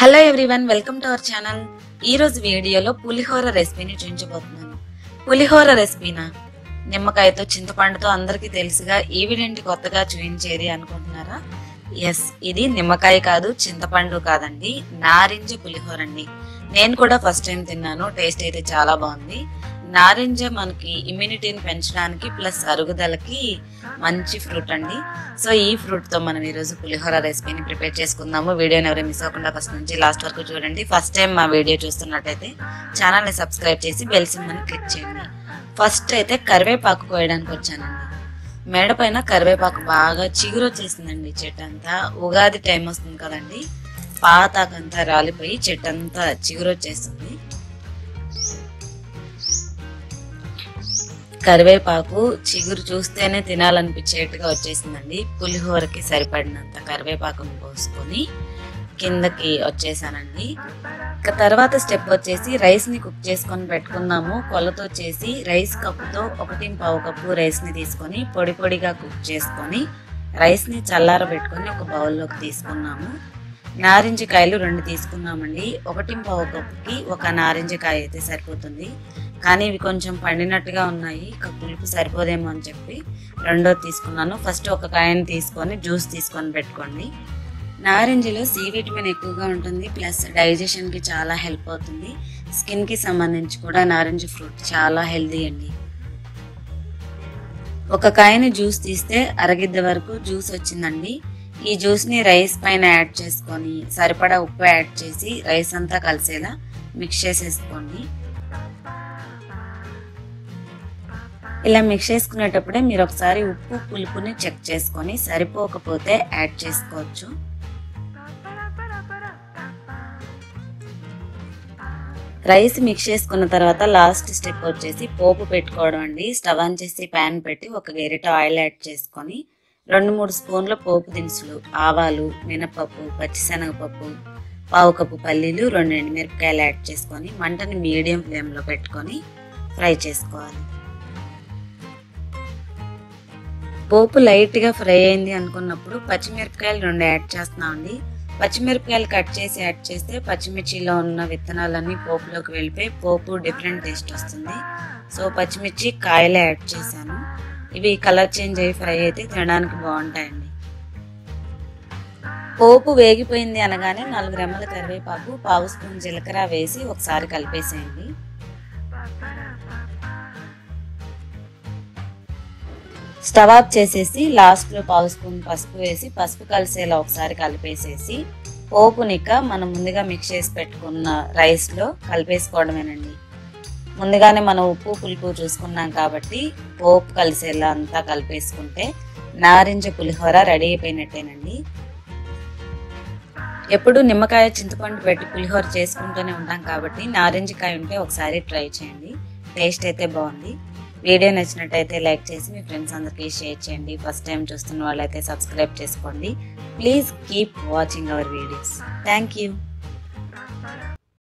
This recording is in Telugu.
hello everyone welcome to our channel ఈ రోజు వీడియోలో పులిహోర రెసిపీని చూపించబోతున్నాను పులిహోర రెసిపీనా నిమ్మకాయతో చింతపండుతో అందరికీ తెలుసుగా ఈవిడెంట్ కొత్తగా చూపించేది అనుకుంటున్నారా ఎస్ ఇది నిమ్మకాయ కాదు చింతపండు కాదండి నారింజ పులిహోర అండి నేను కూడా ఫస్ట్ టైం తిన్నాను టేస్ట్ అయితే చాలా బాగుంది నారింజ మనకి ఇమ్యూనిటీని పెంచడానికి ప్లస్ అరుగుదలకి మంచి ఫ్రూట్ అండి సో ఈ ఫ్రూట్ తో మనం ఈరోజు పులిహోర రెసిపీని ప్రిపేర్ చేసుకుందాము వీడియోని ఎవరైనా మిస్ అవ్వకుండా ఫస్ట్ నుంచి లాస్ట్ వరకు చూడండి ఫస్ట్ టైం మా వీడియో చూస్తున్నట్టయితే ఛానల్ని సబ్స్క్రైబ్ చేసి బెల్ సింబల్ని క్లిక్ చేయండి ఫస్ట్ అయితే కరివేపాకు కోయడానికి వచ్చానండి మేడ పైన కరివేపాకు బాగా చిగురు వచ్చేసిందండి చెట్టు అంతా ఉగాది టైం వస్తుంది కదండి పాతాకంతా రాలిపోయి చెట్టు అంతా చిగురు వచ్చేస్తుంది కరివేపాకు చిగురు చూస్తేనే తినాలనిపించేట్టుగా వచ్చేసిందండి పులిహోరకి సరిపడినంత కరివేపాకును పోసుకొని కిందకి వచ్చేసానండి ఇక తర్వాత స్టెప్ వచ్చేసి రైస్ ని కుక్ చేసుకొని పెట్టుకున్నాము కొలత వచ్చేసి రైస్ కప్పుతో ఒకటి పావు కప్పు రైస్ ని తీసుకొని పొడి పొడిగా కుక్ చేసుకొని రైస్ ని చల్లార పెట్టుకొని ఒక బౌల్లోకి తీసుకున్నాము నారింజకాయలు రెండు తీసుకున్నామండి ఒకటి పావు కప్పుకి ఒక నారింజకాయ అయితే సరిపోతుంది కానీ ఇవి కొంచెం పండినట్టుగా ఉన్నాయి ఇక పులుపు సరిపోదేమో అని చెప్పి రెండో తీసుకున్నాను ఫస్ట్ ఒక కాయని తీసుకొని జ్యూస్ తీసుకొని పెట్టుకోండి నారింజలో సి విటమిన్ ఎక్కువగా ఉంటుంది ప్లస్ డైజెషన్కి చాలా హెల్ప్ అవుతుంది స్కిన్కి సంబంధించి కూడా నారింజ ఫ్రూట్ చాలా హెల్దీ అండి ఒక కాయని జ్యూస్ తీస్తే అరగిద్ద వరకు జ్యూస్ వచ్చిందండి ఈ జ్యూస్ని రైస్ పైన యాడ్ చేసుకొని సరిపడా ఉప్పు యాడ్ చేసి రైస్ అంతా కలిసేలా మిక్స్ చేసేసుకోండి ఇలా మిక్స్ చేసుకునేటప్పుడే మీరు ఒకసారి ఉప్పు పులుపుని చెక్ చేసుకొని సరిపోకపోతే యాడ్ చేసుకోవచ్చు రైస్ మిక్స్ చేసుకున్న తర్వాత లాస్ట్ స్టెప్ వచ్చేసి పోపు పెట్టుకోవడం అండి స్టవ్ ఆన్ చేసి ప్యాన్ పెట్టి ఒక గెరిట ఆయిల్ యాడ్ చేసుకొని రెండు మూడు స్పూన్ల పోపు దినుసులు ఆవాలు మినపప్పు పచ్చిశనగపప్పు పావు కప్పు పల్లీలు రెండు ఎండుమిరపకాయలు యాడ్ చేసుకొని మంటని మీడియం ఫ్లేమ్లో పెట్టుకొని ఫ్రై చేసుకోవాలి పోపు లైట్గా ఫ్రై అయింది అనుకున్నప్పుడు పచ్చిమిరపకాయలు రెండు యాడ్ చేస్తున్నామండి పచ్చిమిరపకాయలు కట్ చేసి యాడ్ చేస్తే పచ్చిమిర్చిలో ఉన్న విత్తనాలన్నీ పోపులోకి వెళ్ళిపోయి పోపు డిఫరెంట్ టేస్ట్ వస్తుంది సో పచ్చిమిర్చి కాయలే యాడ్ చేశాను ఇవి కలర్ చేంజ్ అయ్యి ఫ్రై అయితే తినడానికి బాగుంటాయండి పోపు వేగిపోయింది అనగానే నాలుగు రెమ్మల కరివేపాకు పావు స్పూన్ జీలకర్ర వేసి ఒకసారి కలిపేసేయండి స్టవ్ ఆఫ్ చేసేసి లాస్ట్లో పావు స్పూన్ పసుపు వేసి పసుపు కలిసేలా ఒకసారి కలిపేసేసి పోపునిక మనం ముందుగా మిక్స్ చేసి పెట్టుకున్న రైస్లో కలిపేసుకోవడమేనండి ముందుగానే మనం ఉప్పు పులుపు చూసుకున్నాం కాబట్టి పోపు కలిసేలా అంతా కలిపేసుకుంటే నారింజ పులిహోర రెడీ అయిపోయినట్టేనండి ఎప్పుడు నిమ్మకాయ చింతపండు పెట్టి పులిహోర చేసుకుంటూనే ఉంటాం కాబట్టి నారింజకాయ ఉంటే ఒకసారి ట్రై చేయండి టేస్ట్ అయితే బాగుంది వీడియో నచ్చినట్టయితే లైక్ చేసి మీ ఫ్రెండ్స్ అందరికీ షేర్ చేయండి ఫస్ట్ టైం చూస్తున్న వాళ్ళైతే సబ్స్క్రైబ్ చేసుకోండి please keep watching our videos thank you